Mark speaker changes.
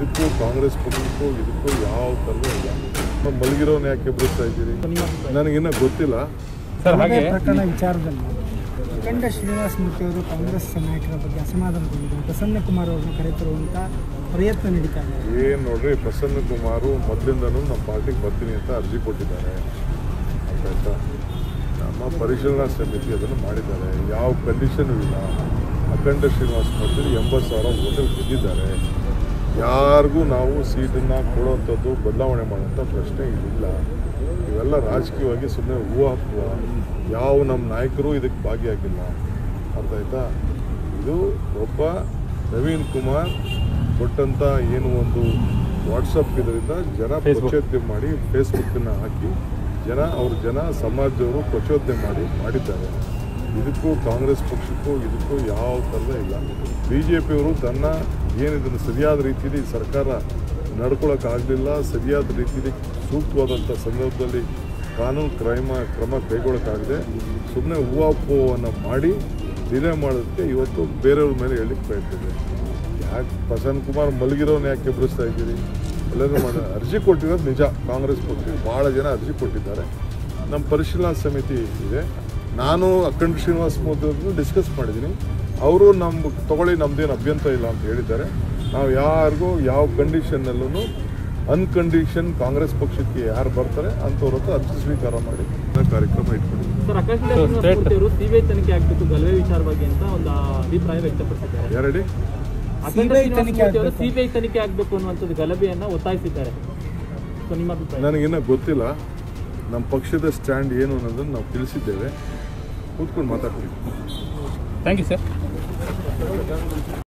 Speaker 1: ಇದಕ್ಕೂ ಕಾಂಗ್ರೆಸ್ ಪಕ್ಷಕ್ಕೂ ಇದಕ್ಕೂ ಯಾವ ಥರದ ಇಲ್ಲ ನಾವು ಮಲಗಿರೋನ್ ಯಾಕೆ ಎಬ್ಬರಿಸ್ತಾ ಇದ್ದೀರಿ ನನಗಿನ್ನ ಗೊತ್ತಿಲ್ಲ
Speaker 2: ಸರ್ ಹಾಗೆ
Speaker 3: ಪ್ರಕರಣ ವಿಚಾರದಲ್ಲಿ ಅಖಂಡ ಶ್ರೀನಿವಾಸ ಮೂರ್ತಿ ಅವರು ಕಾಂಗ್ರೆಸ್ ನಾಯಕರ ಬಗ್ಗೆ ಅಸಮಾಧಾನಗೊಂಡಿದ್ದಾರೆ ಪ್ರಸನ್ನ ಕುಮಾರ್ ಅವರನ್ನು ಕರೆತರುವಂತ ಪ್ರಯತ್ನ ನಡೀತಾ ಇದೆ
Speaker 1: ಏನು ನೋಡ್ರಿ ಪ್ರಸನ್ನ ಕುಮಾರು ಮೊದಲಿಂದನೂ ನಮ್ಮ ಪಾರ್ಟಿಗೆ ಬರ್ತೀನಿ ಅಂತ ಅರ್ಜಿ ಕೊಟ್ಟಿದ್ದಾರೆ ಅರ್ಥ ಆಯ್ತಾ ನಮ್ಮ ಪರಿಶೀಲನಾ ಸಮಿತಿ ಅದನ್ನು ಮಾಡಿದ್ದಾರೆ ಯಾವ ಕಂಡೀಷನ್ ಇಲ್ಲ ಅಖಂಡ ಶ್ರೀನಿವಾಸ ಮೂರ್ತಿ ಎಂಬತ್ತು ಸಾವಿರ ಓಟಲ್ಲಿ ಗೆದ್ದಿದ್ದಾರೆ ಯಾರಿಗೂ ನಾವು ಸೀಟನ್ನು ಕೊಡುವಂಥದ್ದು ಬದಲಾವಣೆ ಮಾಡುವಂಥ ಪ್ರಶ್ನೆ ಇಲ್ಲ ಇವೆಲ್ಲ ರಾಜಕೀಯವಾಗಿ ಸುಮ್ಮನೆ ಊಹಾಪೋಹ ಯಾವ ನಮ್ಮ ನಾಯಕರು ಇದಕ್ಕೆ ಭಾಗಿಯಾಗಿಲ್ಲ ಅರ್ಥ ಆಯ್ತಾ ಇದು ಒಬ್ಬ ನವೀನ್ ಕುಮಾರ್ ಕೊಟ್ಟಂಥ ಏನು ಒಂದು ವಾಟ್ಸಪ್ ಇದರಿಂದ ಜನ ಪ್ರಚೋದನೆ ಮಾಡಿ ಫೇಸ್ಬುಕ್ಕನ್ನು ಹಾಕಿ ಜನ ಅವ್ರ ಜನ ಸಮಾಜದವರು ಪ್ರಚೋದನೆ ಮಾಡಿ ಮಾಡಿದ್ದಾರೆ ಇದಕ್ಕೂ ಕಾಂಗ್ರೆಸ್ ಪಕ್ಷಕ್ಕೂ ಇದಕ್ಕೂ ಯಾವ ಥರದ ಇಲ್ಲ ಬಿ ಜೆ ಪಿಯವರು ತನ್ನ ಏನಿದನ್ನು ಸರಿಯಾದ ರೀತಿಯಲ್ಲಿ ಸರ್ಕಾರ ನಡ್ಕೊಳಕ್ಕಾಗಲಿಲ್ಲ ಸರಿಯಾದ ರೀತಿಯಲ್ಲಿ ಸೂಕ್ತವಾದಂಥ ಸಂದರ್ಭದಲ್ಲಿ ಕಾನೂನು ಕ್ರಮ ಕ್ರಮ ಕೈಗೊಳ್ಳೋಕ್ಕಾಗದೆ ಸುಮ್ಮನೆ ಹೂವಾಪೋವನ್ನು ಮಾಡಿ ಡಿಲೇ ಮಾಡೋದಕ್ಕೆ ಇವತ್ತು ಬೇರೆಯವ್ರ ಮೇಲೆ ಹೇಳಲಿಕ್ಕೆ ಪ್ರಯತ್ನ ಯಾಕೆ ಪ್ರಸನ್ನ ಕುಮಾರ್ ಮಲಗಿರೋನ್ ಯಾಕೆ ಎಬ್ಬರಿಸ್ತಾ ಇದ್ದೀರಿ ಎಲ್ಲರೂ ಮಾಡಿ ಅರ್ಜಿ ಕೊಟ್ಟಿರೋದು ನಿಜ ಕಾಂಗ್ರೆಸ್ ಪಕ್ಷ ಭಾಳ ಜನ ಅರ್ಜಿ ಕೊಟ್ಟಿದ್ದಾರೆ ನಮ್ಮ ಪರಿಶೀಲನಾ ಸಮಿತಿ ಇದೆ ನಾನು ಅಖಂಡ ಶ್ರೀನಿವಾಸ ಮೂರ್ತಿ ಅವ್ರನ್ನು ಡಿಸ್ಕಸ್ ಮಾಡಿದ್ದೀನಿ ಅವರು ನಮ್ಮ ತಗೊಳ್ಳಿ ನಮ್ದೇನು ಅಭ್ಯಂತರ ಇಲ್ಲ ಅಂತ ಹೇಳಿದ್ದಾರೆ ನಾವು ಯಾರಿಗೂ ಯಾವ ಕಂಡೀಷನ್ನಲ್ಲೂ ಅನ್ಕಂಡೀಷನ್ ಕಾಂಗ್ರೆಸ್ ಪಕ್ಷಕ್ಕೆ ಯಾರು ಬರ್ತಾರೆ ಅಂಥವ್ರ ಹತ್ರ ಅರ್ಜಿ ಸ್ವೀಕಾರ ಮಾಡಿ ಕಾರ್ಯಕ್ರಮ ಇಟ್ಕೊಂಡಿದ್ದೀವಿ
Speaker 4: ಸರ್ ಆಕಾಶ್ ಮೂರ್ತಿ ಅವರು ಸಿಬಿಐ ತನಿಖೆ ಆಗಬೇಕು ಗಲಭೆ ವಿಚಾರವಾಗಿ ಅಂತ ಒಂದು ಅಭಿಪ್ರಾಯ ವ್ಯಕ್ತಪಡಿಸಿದ್ದಾರೆ
Speaker 1: ಯಾರಡಿ
Speaker 4: ಅಖಂಡ
Speaker 3: CBI
Speaker 4: ಶ್ರೀನಿವಾಸ
Speaker 3: ತನಿಖೆ
Speaker 4: ಮೂರ್ತಿ ಅವರು
Speaker 3: ಆಗ್ಬೇಕು.
Speaker 4: ಸಿಬಿಐ ತನಿಖೆ ಆಗಬೇಕು ಅನ್ನುವಂಥದ್ದು ಗಲಭೆಯನ್ನ ಒತ್ತಾಯಿಸಿದ್ದಾರೆ ಸೊ ನಿಮ್ಮ ಅಭಿಪ್ರಾಯ
Speaker 1: ನನಗಿನ್ನ ಗೊತ್ತಿಲ್ಲ ನಮ್ಮ ಪಕ್ಷದ ಸ್ಟ್ಯಾಂಡ್ ಏನು ಅನ್ನೋದನ್ನು ನಾವು ತಿಳಿಸಿದ್ದೇವೆ ಕೂತ್ಕೊಂಡು ಮಾತಾಡ್ತೀವಿ
Speaker 2: ಥ್ಯಾಂಕ್ ಯು ಸರ್